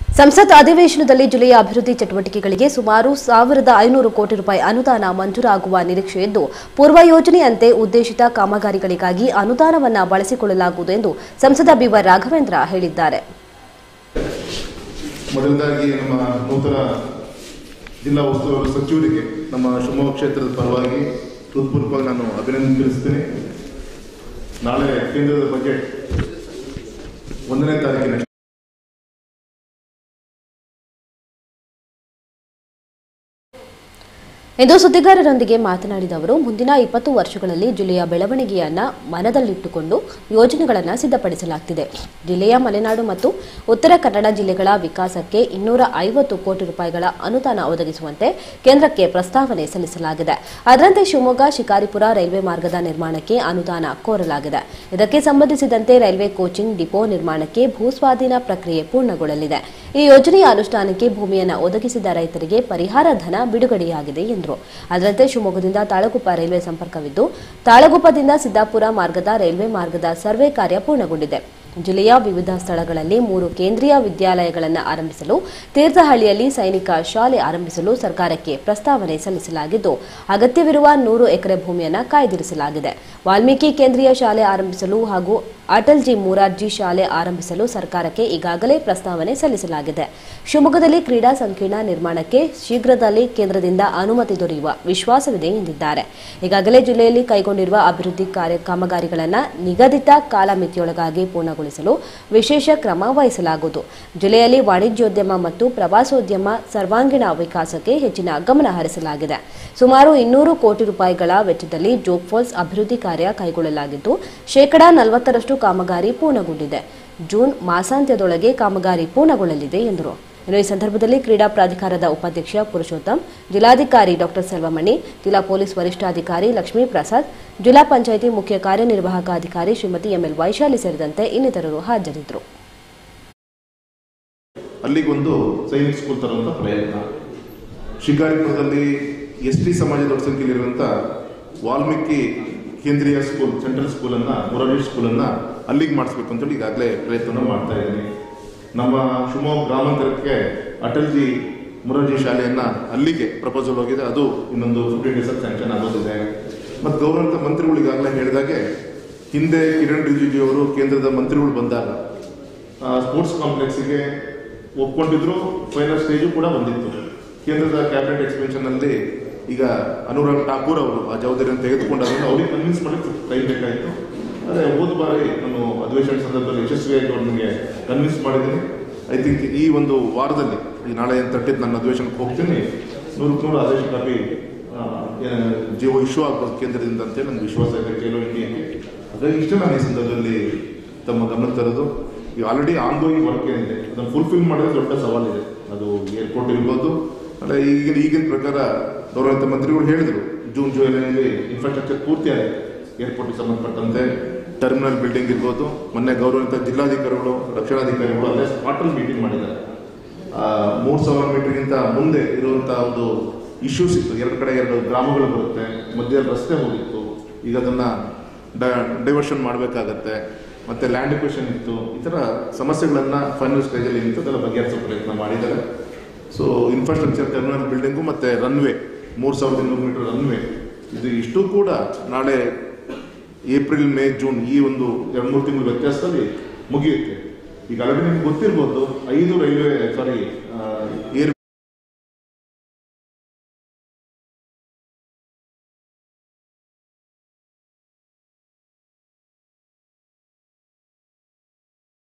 ಸಂಸತ್ ಅಧಿವೇಶನದಲ್ಲಿ ಜಿಲ್ಲೆಯ ಅಭಿವೃದ್ಧಿ ಚಟುವಟಿಕೆಗಳಿಗೆ ಸುಮಾರು ಸಾವಿರದ ಐನೂರು ಕೋಟಿ ರೂಪಾಯಿ ಅನುದಾನ ಮಂಜೂರಾಗುವ ನಿರೀಕ್ಷೆಯಿದ್ದು ಪೂರ್ವ ಯೋಜನೆಯಂತೆ ಉದ್ದೇಶಿತ ಕಾಮಗಾರಿಗಳಿಗಾಗಿ ಅನುದಾನವನ್ನು ಬಳಸಿಕೊಳ್ಳಲಾಗುವುದು ಎಂದು ಸಂಸದ ಬಿವೈ ರಾಘವೇಂದ್ರ ಹೇಳಿದ್ದಾರೆ ಮೊದಲದಾಗಿ ನಮ್ಮ ನೂತನ ಜಿಲ್ಲಾ ಉಸ್ತುವಾರಿ ಸಚಿವರಿಗೆ ನಮ್ಮ ಶಿವಮೊಗ್ಗ ಕ್ಷೇತ್ರದ ಪರವಾಗಿ ಹೃತ್ಪೂರ್ವಕವಾಗಿ ನಾನು ಅಭಿನಂದನೆ ತಿಳಿಸ್ತೀನಿ ನಾಳೆ ಕೇಂದ್ರದ ಬಜೆಟ್ ಒಂದನೇ ತಾರೀಕಿನ ಇಂದು ಸುದ್ದಿಗಾರರೊಂದಿಗೆ ಮಾತನಾಡಿದ ಅವರು ಮುಂದಿನ ಇಪ್ಪತ್ತು ವರ್ಷಗಳಲ್ಲಿ ಜಿಲ್ಲೆಯ ಬೆಳವಣಿಗೆಯನ್ನ ಮನದಲ್ಲಿಟ್ಟುಕೊಂಡು ಯೋಜನೆಗಳನ್ನು ಸಿದ್ಧಪಡಿಸಲಾಗುತ್ತಿದೆ ಜಿಲ್ಲೆಯ ಮಲೆನಾಡು ಮತ್ತು ಉತ್ತರ ಕನ್ನಡ ಜಿಲ್ಲೆಗಳ ವಿಕಾಸಕ್ಕೆ ಇನ್ನೂರ ಐವತ್ತು ಕೋಟಿ ರೂಪಾಯಿಗಳ ಅನುದಾನ ಒದಗಿಸುವಂತೆ ಕೇಂದ್ರಕ್ಕೆ ಪ್ರಸ್ತಾವನೆ ಸಲ್ಲಿಸಲಾಗಿದೆ ಅದರಂತೆ ಶಿವಮೊಗ್ಗ ಶಿಕಾರಿಪುರ ರೈಲ್ವೆ ಮಾರ್ಗದ ನಿರ್ಮಾಣಕ್ಕೆ ಅನುದಾನ ಕೋರಲಾಗಿದೆ ಇದಕ್ಕೆ ಸಂಬಂಧಿಸಿದಂತೆ ರೈಲ್ವೆ ಕೋಚಿಂಗ್ ಡಿಪೋ ನಿರ್ಮಾಣಕ್ಕೆ ಭೂಸ್ವಾಧೀನ ಪ್ರಕ್ರಿಯೆ ಪೂರ್ಣಗೊಳ್ಳಲಿದೆ ಈ ಯೋಜನೆಯ ಅನುಷ್ಠಾನಕ್ಕೆ ಭೂಮಿಯನ್ನು ಒದಗಿಸಿದ ರೈತರಿಗೆ ಪರಿಹಾರ ಧನ ಬಿಡುಗಡೆಯಾಗಿದೆ ಎಂದರು ಅದರಂತೆ ಶಿವಮೊಗ್ಗದಿಂದ ತಾಳಗುಪ್ಪ ರೈಲ್ವೆ ಸಂಪರ್ಕವಿದ್ದು ತಾಳಗುಪ್ಪದಿಂದ ಸಿದ್ದಾಪುರ ಮಾರ್ಗದ ರೈಲ್ವೆ ಮಾರ್ಗದ ಸರ್ವೆ ಕಾರ್ಯ ಪೂರ್ಣಗೊಂಡಿದೆ ಜಿಲ್ಲೆಯ ವಿವಿಧ ಸ್ಥಳಗಳಲ್ಲಿ ಮೂರು ಕೇಂದ್ರೀಯ ವಿದ್ಯಾಲಯಗಳನ್ನು ಆರಂಭಿಸಲು ತೀರ್ಥಹಳ್ಳಿಯಲ್ಲಿ ಸೈನಿಕ ಶಾಲೆ ಆರಂಭಿಸಲು ಸರ್ಕಾರಕ್ಕೆ ಪ್ರಸ್ತಾವನೆ ಸಲ್ಲಿಸಲಾಗಿದ್ದು ಅಗತ್ಯವಿರುವ ನೂರು ಎಕರೆ ಭೂಮಿಯನ್ನು ಕಾಯ್ದಿರಿಸಲಾಗಿದೆ ವಾಲ್ಮೀಕಿ ಕೇಂದ್ರೀಯ ಶಾಲೆ ಆರಂಭಿಸಲು ಹಾಗೂ ಅಟಲ್ಜಿ ಮೂರಾರ್ಜಿ ಶಾಲೆ ಆರಂಭಿಸಲು ಸರ್ಕಾರಕ್ಕೆ ಈಗಾಗಲೇ ಪ್ರಸ್ತಾವನೆ ಸಲ್ಲಿಸಲಾಗಿದೆ ಶಿವಮೊಗ್ಗದಲ್ಲಿ ಕ್ರೀಡಾ ಸಂಕೀರ್ಣ ನಿರ್ಮಾಣಕ್ಕೆ ಶೀಘ್ರದಲ್ಲಿ ಕೇಂದ್ರದಿಂದ ಅನುಮತಿ ದೊರೆಯುವ ವಿಶ್ವಾಸವಿದೆ ಎಂದಿದ್ದಾರೆ ಈಗಾಗಲೇ ಜಿಲ್ಲೆಯಲ್ಲಿ ಕೈಗೊಂಡಿರುವ ಅಭಿವೃದ್ಧಿ ಕಾರ್ಯ ಕಾಮಗಾರಿಗಳನ್ನು ನಿಗದಿತ ಕಾಲಮಿತಿಯೊಳಗಾಗಿ ಪೂರ್ಣಗೊಳಿಸಲು ವಿಶೇಷ ಕ್ರಮ ವಹಿಸಲಾಗುವುದು ಜಿಲ್ಲೆಯಲ್ಲಿ ವಾಣಿಜ್ಯೋದ್ಯಮ ಮತ್ತು ಪ್ರವಾಸೋದ್ಯಮ ಸರ್ವಾಂಗೀಣ ವಿಕಾಸಕ್ಕೆ ಹೆಚ್ಚಿನ ಗಮನ ಹರಿಸಲಾಗಿದೆ ಸುಮಾರು ಇನ್ನೂರು ಕೋಟಿ ರೂಪಾಯಿಗಳ ವೆಚ್ಚದಲ್ಲಿ ಜೋಗ್ ಫಾಲ್ಸ್ ಅಭಿವೃದ್ಧಿ ಕಾರ್ಯ ಕೈಗೊಳ್ಳಲಾಗಿದ್ದು ಶೇಕಡಾ ನಲವತ್ತರಷ್ಟು ಕಾಮಗಾರಿ ಪೂರ್ಣಗೊಂಡಿದೆ ಜೂನ್ ಮಾಸಾಂತ್ಯದೊಳಗೆ ಕಾಮಗಾರಿ ಪೂರ್ಣಗೊಳ್ಳಲಿದೆ ಎಂದರು ಇನ್ನು ಈ ಸಂದರ್ಭದಲ್ಲಿ ಕ್ರೀಡಾ ಪ್ರಾಧಿಕಾರದ ಉಪಾಧ್ಯಕ್ಷ ಪುರುಷೋತ್ತಮ್ ಜಿಲ್ಲಾಧಿಕಾರಿ ಡಾಕ್ಟರ್ ಸೆಲ್ವಮಣಿ ಜಿಲ್ಲಾ ಪೊಲೀಸ್ ವರಿಷ್ಠಾಧಿಕಾರಿ ಲಕ್ಷ್ಮೀ ಪ್ರಸಾದ್ ಜಿಲ್ಲಾ ಪಂಚಾಯಿತಿ ಮುಖ್ಯ ಕಾರ್ಯನಿರ್ವಾಹಕ ಅಧಿಕಾರಿ ಶ್ರೀಮತಿ ಎಂಎಲ್ ವೈಶಾಲಿ ಸೇರಿದಂತೆ ಇನ್ನಿತರರು ಹಾಜರಿದ್ದರು ಅಲ್ಲಿಗೊಂದು ಸೈನಿಕ್ ಸ್ಕೂಲ್ ತರುವಂತ ಪ್ರಯತ್ನ ಶಿಕಾರಿಪುರದಲ್ಲಿ ಎಸ್ ಟಿ ಸಮಾಜ ದೊಡ್ಡ ಸಂಖ್ಯೆಯಲ್ಲಿರುವಂಥ ವಾಲ್ಮೀಕಿ ಕೇಂದ್ರೀಯ ಸ್ಕೂಲ್ ಸೆಂಟ್ರಲ್ ಸ್ಕೂಲನ್ನು ಮೊರಾರ್ಜಿ ಸ್ಕೂಲನ್ನು ಅಲ್ಲಿಗೆ ಮಾಡಿಸ್ಬೇಕು ಅಂತೇಳಿ ಈಗಾಗಲೇ ಪ್ರಯತ್ನ ಮಾಡ್ತಾ ಇದ್ದೀನಿ ನಮ್ಮ ಶಿವಮೊಗ್ಗ ಗ್ರಾಮಾಂತರಕ್ಕೆ ಅಟಲ್ಜಿ ಮೊರಾರ್ಜಿ ಶಾಲೆಯನ್ನು ಅಲ್ಲಿಗೆ ಪ್ರಪೋಸಲ್ ಹೋಗಿದೆ ಅದು ಇನ್ನೊಂದು ಫಿಫ್ಟೀನ್ ಡೇಸ್ ಸ್ಯಾಂಕ್ಷನ್ ಆಗೋದಿದೆ ಮತ್ತು ಗೌರವಂತ ಮಂತ್ರಿಗಳು ಈಗಾಗಲೇ ಹೇಳಿದಾಗೆ ಹಿಂದೆ ಕಿರಣ್ ರಿಜಿಜು ಅವರು ಕೇಂದ್ರದ ಮಂತ್ರಿಗಳು ಬಂದಾಗ ಸ್ಪೋರ್ಟ್ಸ್ ಕಾಂಪ್ಲೆಕ್ಸ್ಗೆ ಒಪ್ಕೊಂಡಿದ್ರು ಫೈನಲ್ ಸ್ಟೇಜು ಕೂಡ ಬಂದಿತ್ತು ಕೇಂದ್ರದ ಕ್ಯಾಬಿನೆಟ್ ಎಕ್ಸ್ಪೆನ್ಷನ್ ಅಲ್ಲಿ ಈಗ ಅನುರಾಗ್ ಠಾಕೂರ್ ಅವರು ಆ ಜವಾಬ್ದಾರಿಯನ್ನು ತೆಗೆದುಕೊಂಡಾಗ ಅವ್ರಿಗೆ ಕನ್ವಿನ್ಸ್ ಮಾಡಲಿಕ್ಕೆ ಟೈಮ್ ಬೇಕಾಯಿತು ಆದರೆ ಹೋದ ಬಾರಿ ನಾನು ಅಧಿವೇಶನ ಸಂದರ್ಭದಲ್ಲಿ ಯಶಸ್ವಿಯಾಗಿ ಅವ್ರನ್ಗೆ ಕನ್ವಿನ್ಸ್ ಮಾಡಿದ್ದೀನಿ ಐ ಥಿಂಕ್ ಈ ಒಂದು ವಾರದಲ್ಲಿ ಈ ನಾಳೆ ಏನು ತಟ್ಟಿದ್ದು ನನ್ನ ಅಧಿವೇಶನಕ್ಕೆ ಹೋಗ್ತೀನಿ ನೂರಕ್ಕೆ ನೂರು ಆದೇಶ ಕಾಪಿ ಆ, ಏನು ಜೀವ ಇಶ್ಯೂ ಆಗ್ಬೋದು ಕೇಂದ್ರದಿಂದ ಅಂತೇಳಿ ನನಗೆ ವಿಶ್ವಾಸ ಇದೆ ಖೇಲೋ ಇಂಡಿಯಾಗೆ ಹಾಗಾಗಿ ಇಷ್ಟ ನಾನು ಈ ಸಂದರ್ಭದಲ್ಲಿ ತಮ್ಮ ಗಮನ ತರೋದು ಈಗ ಆಲ್ರೆಡಿ ಆನ್ಗೋಯಿಂಗ್ ವರ್ಕ್ ಏನಿದೆ ಅದನ್ನು ಫುಲ್ಫಿಲ್ ಮಾಡಿದ್ರೆ ದೊಡ್ಡ ಸವಾಲಿದೆ ಅದು ಏರ್ಪೋರ್ಟ್ ಇರ್ಬೋದು ಅಲ್ಲ ಈಗಿನ ಈಗಿನ ಪ್ರಕಾರ ಗೌರವಿತ ಮಂತ್ರಿಗಳು ಹೇಳಿದರು ಜೂನ್ ಜುಲೈನಲ್ಲಿ ಇನ್ಫ್ರಾಸ್ಟ್ರಕ್ಚರ್ ಪೂರ್ತಿ ಆಗಿದೆ ಏರ್ಪೋರ್ಟ್ಗೆ ಸಂಬಂಧಪಟ್ಟಂತೆ ಟರ್ಮಿನಲ್ ಬಿಲ್ಡಿಂಗ್ ಇರ್ಬೋದು ಮೊನ್ನೆ ಗೌರವಿತ ಜಿಲ್ಲಾಧಿಕಾರಿಗಳು ರಕ್ಷಣಾಧಿಕಾರಿಗಳು ಅಲ್ಲೇ ಸ್ಪಾಟಲ್ಲಿ ಮೀಟಿಂಗ್ ಮಾಡಿದ್ದಾರೆ ಮೂರು ಸಾವಿರ ಮೀಟರ್ಗಿಂತ ಮುಂದೆ ಇರುವಂತಹ ಒಂದು ಇಶ್ಯೂಸ್ ಇತ್ತು ಎರಡು ಕಡೆ ಎರಡು ಗ್ರಾಮಗಳು ಬರುತ್ತೆ ಮಧ್ಯದಲ್ಲಿ ರಸ್ತೆ ಹೋಗಿತ್ತು ಈಗ ಅದನ್ನ ಡೈವರ್ಷನ್ ಮಾಡಬೇಕಾಗತ್ತೆ ಮತ್ತೆ ಲ್ಯಾಂಡ್ ಎಕ್ವೇಷನ್ ಇತ್ತು ಈ ಥರ ಸಮಸ್ಯೆಗಳನ್ನ ಫೈನಲ್ ಸ್ಟೇಜಲ್ಲಿ ನಿಂತು ಅದೆಲ್ಲ ಬಗೆಹರಿಸೋ ಪ್ರಯತ್ನ ಮಾಡಿದ್ದಾರೆ ಸೊ ಇನ್ಫ್ರಾಸ್ಟ್ರಕ್ಚರ್ ಟರ್ಮಿನಲ್ ಬಿಲ್ಡಿಂಗು ಮತ್ತೆ ರನ್ವೇ ಮೂರು ಸಾವಿರದ ಇನ್ನೂರು ಮೀಟರ್ ರನ್ವೇ ಇದು ಇಷ್ಟು ಕೂಡ ನಾಳೆ ಏಪ್ರಿಲ್ ಮೇ ಜೂನ್ ಈ ಒಂದು ಎರಡು ಮೂರು ತಿಂಗಳ ವ್ಯತ್ಯಾಸದಲ್ಲಿ ಮುಗಿಯುತ್ತೆ ಈಗ ಆಲ್ರೆಡಿ ನಿಮ್ಗೆ ಗೊತ್ತಿರ್ಬೋದು ಐದು ರೈಲ್ವೆ ಸಾರಿ